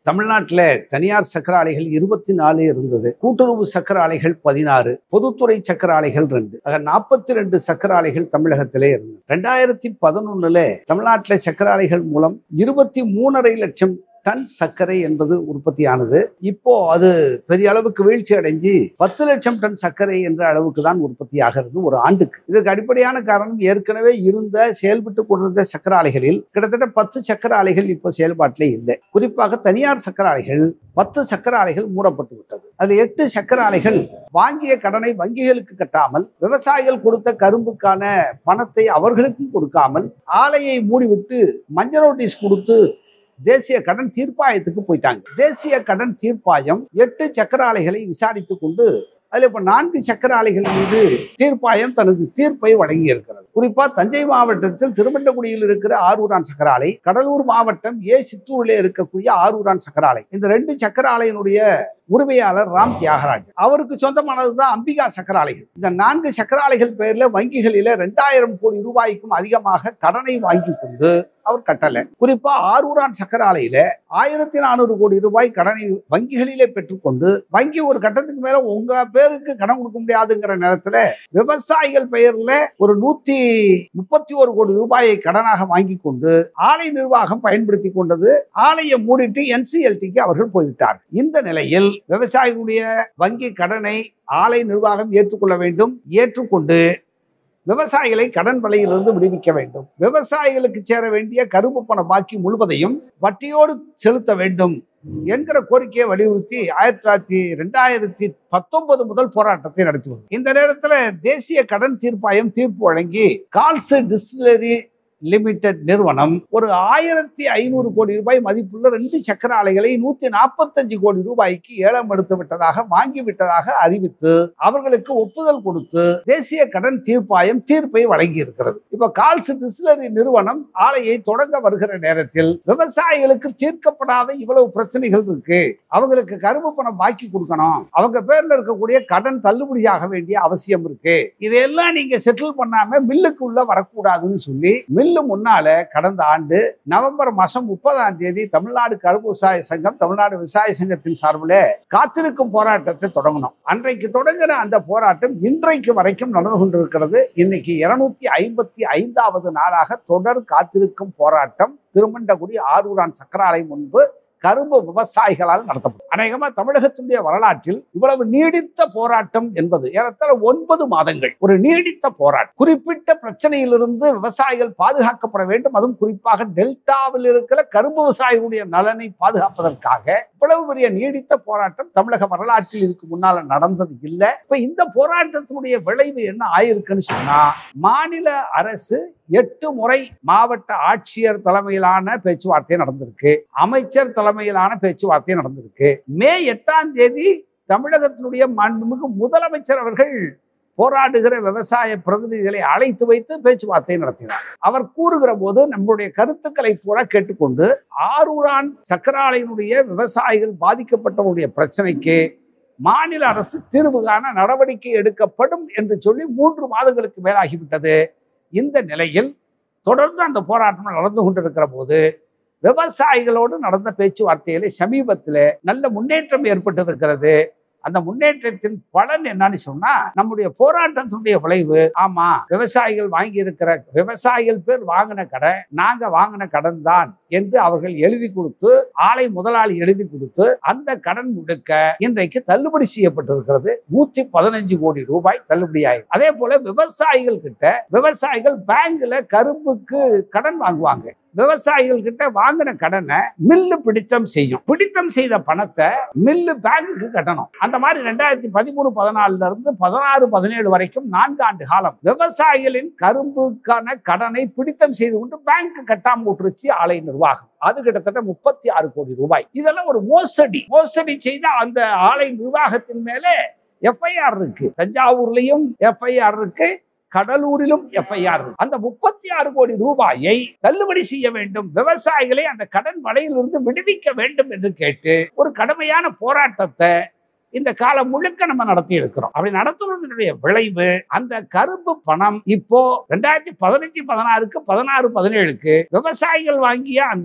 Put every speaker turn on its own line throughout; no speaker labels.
தமிழ்நாட்டில் தனியார் சக்கர ஆலைகள் இருபத்தி நாலு இருந்தது கூட்டுறவு சக்கர ஆலைகள் பதினாறு பொதுத்துறை சக்கர ஆலைகள் ரெண்டு ஆக நாற்பத்தி ரெண்டு சக்கர ஆலைகள் தமிழகத்திலே இருந்தது ரெண்டாயிரத்தி பதினொன்னுல தமிழ்நாட்டில் சக்கர ஆலைகள் மூலம் இருபத்தி மூணரை லட்சம் டன் சர்க்கரை என்பது உற்பத்தியானது இப்போ அது பெரிய அளவுக்கு வீழ்ச்சி அடைஞ்சு பத்து லட்சம் டன் சர்க்கரை என்ற அளவுக்கு தான் உற்பத்தி ஆகிறது ஒரு ஆண்டுக்கு இதற்கு அடிப்படையான காரணம் ஏற்கனவே இருந்த செயல்பட்டு கொண்டிருந்த சக்கர ஆலைகளில் கிட்டத்தட்ட பத்து சக்கர ஆலைகள் இப்போ செயல்பாட்டிலே இல்லை குறிப்பாக தனியார் சக்கர ஆலைகள் பத்து சக்கர ஆலைகள் மூடப்பட்டு விட்டது அதுல எட்டு சக்கர ஆலைகள் வாங்கிய கடனை வங்கிகளுக்கு கட்டாமல் விவசாயிகள் கொடுத்த கரும்புக்கான பணத்தை அவர்களுக்கும் கொடுக்காமல் ஆலையை மூடிவிட்டு மஞ்சள் நோட்டீஸ் கொடுத்து தேசிய கடன் தீர்ப்பாயத்துக்கு போயிட்டாங்க தேசிய கடன் தீர்ப்பாயம் எட்டு சக்கர ஆலைகளை விசாரித்து கொண்டு அதுல இப்ப நான்கு சக்கர ஆலைகள் மீது தீர்ப்பாயம் தனது தீர்ப்பை வழங்கி இருக்கிறது குறிப்பா தஞ்சை மாவட்டத்தில் திருவண்ணகுடியில் இருக்கிற ஆரூரான் சக்கர ஆலை கடலூர் மாவட்டம் ஏ சித்தூரில் இருக்கக்கூடிய ஆரூரான் சக்கர ஆலை இந்த ரெண்டு சக்கர ஆலையினுடைய உரிமையாளர் ராம் தியாகராஜ் அவருக்கு சொந்தமானதுதான் அம்பிகா சக்கர ஆலைகள் இந்த நான்கு சக்கர ஆலைகள் பெயர்ல வங்கிகளில ரெண்டாயிரம் கோடி ரூபாய்க்கும் அதிகமாக கடனை வாங்கி கொண்டு அவர் கட்டல குறிப்பா ஆரூரான் சக்கர ஆலையில ஆயிரத்தி நானூறு கோடி ரூபாய் கடனை வங்கிகளிலே பெற்றுக்கொண்டு வங்கி ஒரு கட்டத்துக்கு மேல உங்க பேருக்கு கடன் கொடுக்க முடியாதுங்கிற நேரத்துல விவசாயிகள் பெயர்ல ஒரு நூத்தி முப்பத்தி ஒரு கோடி ரூபாயை கடனாக வாங்கி கொண்டு ஆலை நிர்வாகம் பயன்படுத்தி கொண்டது ஆலையை மூடிட்டு என்சிஎல்டிக்கு அவர்கள் போய்விட்டார் இந்த நிலையில் விவசாயிகளுடைய வங்கி கடனை ஆலை நிர்வாகம் ஏற்றுக்கொள்ள வேண்டும் ஏற்றுக்கொண்டு விவசாயிகளை கடன் வலையிலிருந்து விடுவிக்க வேண்டும் விவசாயிகளுக்கு சேர வேண்டிய கருப்பு பண பாக்கி முழுவதையும் வட்டியோடு செலுத்த வேண்டும் என்கிற கோரிக்கையை வலியுறுத்தி ஆயிரத்தி தொள்ளாயிரத்தி ரெண்டாயிரத்தி பத்தொன்பது முதல் போராட்டத்தை நடத்தி வரும் இந்த நேரத்துல தேசிய கடன் தீர்ப்பாயம் தீர்ப்பு வழங்கி கால்ஸ் டிஸ்டிலரி லிமிடெட் நிறுவனம் ஒரு ஆயிரத்தி ஐநூறு கோடி ரூபாய் மதிப்புள்ள ரெண்டு சக்கர ஆலைகளை நூத்தி நாற்பத்தஞ்சு கோடி ரூபாய்க்கு ஏலம் எடுத்து விட்டதாக வாங்கி விட்டதாக அறிவித்து அவர்களுக்கு ஒப்புதல் கொடுத்து தேசிய கடன் தீர்ப்பாயம் தீர்ப்பை வழங்கி இருக்கிறது இப்ப கால்ஸ் டிஸ்லரி நிறுவனம் ஆலையை தொடங்க வருகிற நேரத்தில் விவசாயிகளுக்கு தீர்க்கப்படாத இவ்வளவு பிரச்சனைகள் இருக்கு அவங்களுக்கு கரும்பு பணம் பாக்கி கொடுக்கணும் அவங்க பேர்ல இருக்கக்கூடிய கடன் தள்ளுபடியாக வேண்டிய அவசியம் இருக்கு இதையெல்லாம் நீங்க செட்டில் பண்ணாம மில்லுக்கு உள்ள வரக்கூடாதுன்னு சொல்லி மில்லு முன்னால கடந்த ஆண்டு நவம்பர் மாசம் முப்பதாம் தேதி தமிழ்நாடு கரும்பு விவசாய சங்கம் தமிழ்நாடு விவசாய சங்கத்தின் சார்பில் காத்திருக்கும் போராட்டத்தை தொடங்கணும் அன்றைக்கு தொடங்கின அந்த போராட்டம் இன்றைக்கு வரைக்கும் நடந்து கொண்டிருக்கிறது இன்னைக்கு இருநூத்தி ஐம்பத்தி ஐந்தாவது நாளாக தொடர் காத்திருக்கும் போராட்டம் திருமண்டகுடி ஆரூரான் சக்கராலை முன்பு கரும்பு விவசாயிகளால் நடத்தப்படும் அநேகமா தமிழகத்தினுடைய வரலாற்றில் இவ்வளவு நீடித்த போராட்டம் என்பது ஏறத்தாழ ஒன்பது மாதங்கள் ஒரு நீடித்த போராட்டம் குறிப்பிட்ட பிரச்சனையிலிருந்து விவசாயிகள் பாதுகாக்கப்பட வேண்டும் அதுவும் குறிப்பாக டெல்டாவில் இருக்கிற கரும்பு விவசாயிகளுடைய நலனை பாதுகாப்பதற்காக இவ்வளவு பெரிய நீடித்த போராட்டம் தமிழக வரலாற்றில் இதுக்கு முன்னால நடந்தது இல்லை இப்ப இந்த போராட்டத்தினுடைய விளைவு என்ன ஆயிருக்குன்னு சொன்னா மாநில அரசு எட்டு முறை மாவட்ட ஆட்சியர் தலைமையிலான பேச்சுவார்த்தை நடந்திருக்கு அமைச்சர் தலைமையிலான பேச்சுவார்த்தை நடந்திருக்கு மே எட்டாம் தேதி தமிழகத்தினுடைய மாண்புமிகு முதலமைச்சர் அவர்கள் போராடுகிற விவசாய பிரதிநிதிகளை அழைத்து வைத்து பேச்சுவார்த்தை நடத்தினார் அவர் கூறுகிற போது நம்முடைய கருத்துக்களை பூரா கேட்டுக்கொண்டு ஆரூரான் சக்கராலையினுடைய விவசாயிகள் பாதிக்கப்பட்டவருடைய பிரச்சனைக்கு மாநில அரசு தீர்வு காண நடவடிக்கை எடுக்கப்படும் என்று சொல்லி மூன்று மாதங்களுக்கு மேலாகிவிட்டது இந்த நிலையில் தொடர்ந்து அந்த போராட்டம் நடந்து கொண்டிருக்கிற போது விவசாயிகளோடு நடந்த பேச்சுவார்த்தையில சமீபத்தில் நல்ல முன்னேற்றம் ஏற்பட்டிருக்கிறது அந்த முன்னேற்றத்தின் பலன் என்னன்னு சொன்னா நம்முடைய போராட்டத்தினுடைய விளைவு ஆமா விவசாயிகள் வாங்கி இருக்கிற விவசாயிகள் பேர் வாங்கின கடன் நாங்க வாங்கின கடன் தான் என்று அவர்கள் எழுதி கொடுத்து ஆலை முதலாளி எழுதி கொடுத்து அந்த கடன் முழுக்க இன்றைக்கு தள்ளுபடி செய்யப்பட்டிருக்கிறது நூத்தி பதினஞ்சு கோடி ரூபாய் தள்ளுபடி ஆயிருக்கு அதே போல விவசாயிகள் கிட்ட விவசாயிகள் பேங்க்ல கரும்புக்கு கடன் வாங்குவாங்க விவசாயிகள் கிட்ட வாங்கின கடனை மில்லு பிடித்தம் செய்யும் பிடித்தம் செய்த பணத்தை மில்லு பேங்குக்கு கட்டணும் அந்த மாதிரி ரெண்டாயிரத்தி பதிமூணு பதினாலுல இருந்து பதினாறு பதினேழு வரைக்கும் நான்கு ஆண்டு காலம் விவசாயிகளின் கரும்புக்கான கடனை பிடித்தம் செய்து கொண்டு பேங்க் கட்டாம விட்டுருச்சு ஆலை நிர்வாகம் அது கிட்டத்தட்ட முப்பத்தி ஆறு கோடி ரூபாய் இதெல்லாம் ஒரு மோசடி மோசடி செய்த அந்த ஆலை நிர்வாகத்தின் மேல எஃப்ஐஆர் இருக்கு தஞ்சாவூர்லயும் எஃப்ஐஆர் இருக்கு கடலூரிலும் எஃப்ஐஆர் அந்த முப்பத்தி ஆறு கோடி ரூபாயை தள்ளுபடி செய்ய வேண்டும் விவசாயிகளை அந்த கடன் வலையிலிருந்து விடுவிக்க வேண்டும் என்று கேட்டு ஒரு கடுமையான போராட்டத்தை இந்த காலம் முழுக்க நம்ம நடத்தி இருக்கிறோம் அப்படி நடத்துவதனுடைய விளைவு அந்த கரும்பு பணம் இப்போ ரெண்டாயிரத்தி பதினஞ்சு பதினாறுக்கு பதினாறு பதினேழுக்கு விவசாயிகள் வாங்கிய அந்த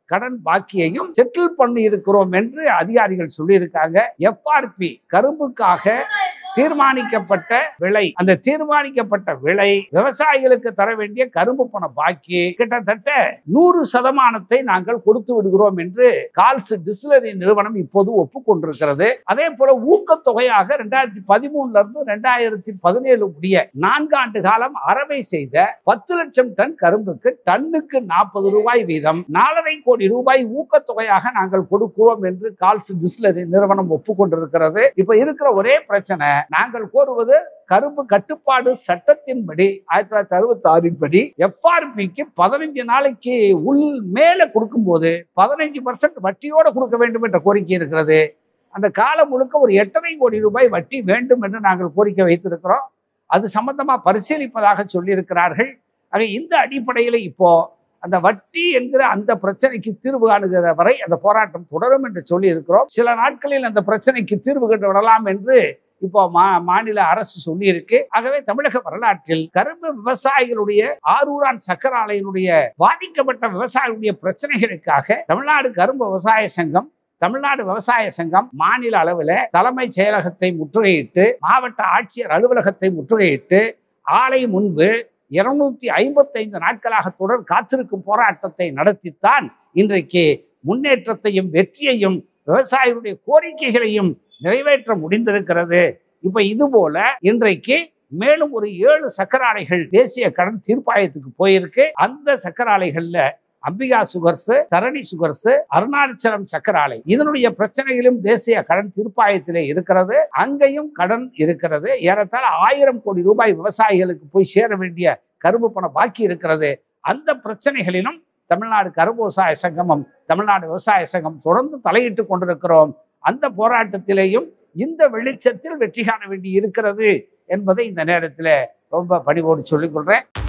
கடன் பாக்கியையும் செட்டில் பண்ணி இருக்கிறோம் என்று அதிகாரிகள் சொல்லியிருக்காங்க எஃப்ஆர்பி கரும்புக்காக தீர்மானிக்கப்பட்ட விலை அந்த தீர்மானிக்கப்பட்ட விலை விவசாயிகளுக்கு தர வேண்டிய கரும்பு பண பாக்கி கிட்டத்தட்ட நூறு சதமானத்தை நாங்கள் கொடுத்து விடுகிறோம் என்று கால்ஸ் டிஸ்லரி நிறுவனம் இப்போது ஒப்புக்கொண்டிருக்கிறது அதே போல ஊக்கத்தொகையாக ரெண்டாயிரத்தி பதிமூணுல இருந்து ரெண்டாயிரத்தி பதினேழு முடிய நான்காண்டு காலம் அறவை செய்த பத்து லட்சம் டன் கரும்புக்கு டன்னுக்கு நாற்பது ரூபாய் வீதம் நாலரை கோடி ரூபாய் ஊக்கத்தொகையாக நாங்கள் கொடுக்கிறோம் என்று கால்ஸ் டிஸ்லரி நிறுவனம் ஒப்புக்கொண்டிருக்கிறது இப்ப இருக்கிற ஒரே பிரச்சனை நாங்கள் கோருவது கரும்பு கட்டுப்பாடு சட்டத்தின்படி ஆயிரத்தி தொள்ளாயிரத்தி அறுபத்தி ஆறின் படி எஃப்ஆர்பிக்கு பதினஞ்சு நாளைக்கு உள் மேல கொடுக்கும்போது பதினஞ்சு பர்சன்ட் வட்டியோட கொடுக்க வேண்டும் என்ற கோரிக்கை இருக்கிறது அந்த காலம் முழுக்க ஒரு எட்டரை கோடி ரூபாய் வட்டி வேண்டும் என்று நாங்கள் கோரிக்கை வைத்திருக்கிறோம் அது சம்பந்தமா பரிசீலிப்பதாக சொல்லியிருக்கிறார்கள் ஆக இந்த அடிப்படையில் இப்போ அந்த வட்டி என்கிற அந்த பிரச்சனைக்கு தீர்வு காணுகிற வரை அந்த போராட்டம் தொடரும் என்று சொல்லி இருக்கிறோம் சில நாட்களில் அந்த பிரச்சனைக்கு தீர்வு கண்டு விடலாம் என்று இப்போ மா மாநில அரசு சொல்லியிருக்கு ஆகவே தமிழக வரலாற்றில் கரும்பு விவசாயிகளுடைய ஆரூரான் சக்கர ஆலையினுடைய பாதிக்கப்பட்ட விவசாயிகளுடைய பிரச்சனைகளுக்காக தமிழ்நாடு கரும்பு விவசாய சங்கம் தமிழ்நாடு விவசாய சங்கம் மாநில அளவில் தலைமைச் செயலகத்தை முற்றுகையிட்டு மாவட்ட ஆட்சியர் அலுவலகத்தை முற்றுகையிட்டு ஆலை முன்பு இருநூத்தி ஐம்பத்தைந்து நாட்களாக தொடர் காத்திருக்கும் போராட்டத்தை நடத்தித்தான் இன்றைக்கு முன்னேற்றத்தையும் வெற்றியையும் விவசாயிகளுடைய கோரிக்கைகளையும் நிறைவேற்ற முடிந்திருக்கிறது இப்ப இது போல இன்றைக்கு மேலும் ஒரு ஏழு சக்கர ஆலைகள் தேசிய கடன் தீர்ப்பாயத்துக்கு போயிருக்கு அந்த சக்கர ஆலைகள்ல அம்பிகா சுகர்ஸ் தரணி சுகர்ஸ் அருணாச்சலம் சக்கர ஆலை இதனுடைய பிரச்சனைகளும் தேசிய கடன் தீர்ப்பாயத்திலே இருக்கிறது அங்கேயும் கடன் இருக்கிறது ஏறத்தாழ ஆயிரம் கோடி ரூபாய் விவசாயிகளுக்கு போய் சேர வேண்டிய கரும்பு பணம் பாக்கி இருக்கிறது அந்த பிரச்சனைகளிலும் தமிழ்நாடு கரும்பு விவசாய சங்கமம் தமிழ்நாடு விவசாய சங்கம் தொடர்ந்து தலையிட்டு கொண்டிருக்கிறோம் அந்த போராட்டத்திலேயும் இந்த வெளிச்சத்தில் வெற்றி காண வேண்டி இருக்கிறது என்பதை இந்த நேரத்தில் ரொம்ப பணிவோடு சொல்லிக் கொள்றேன்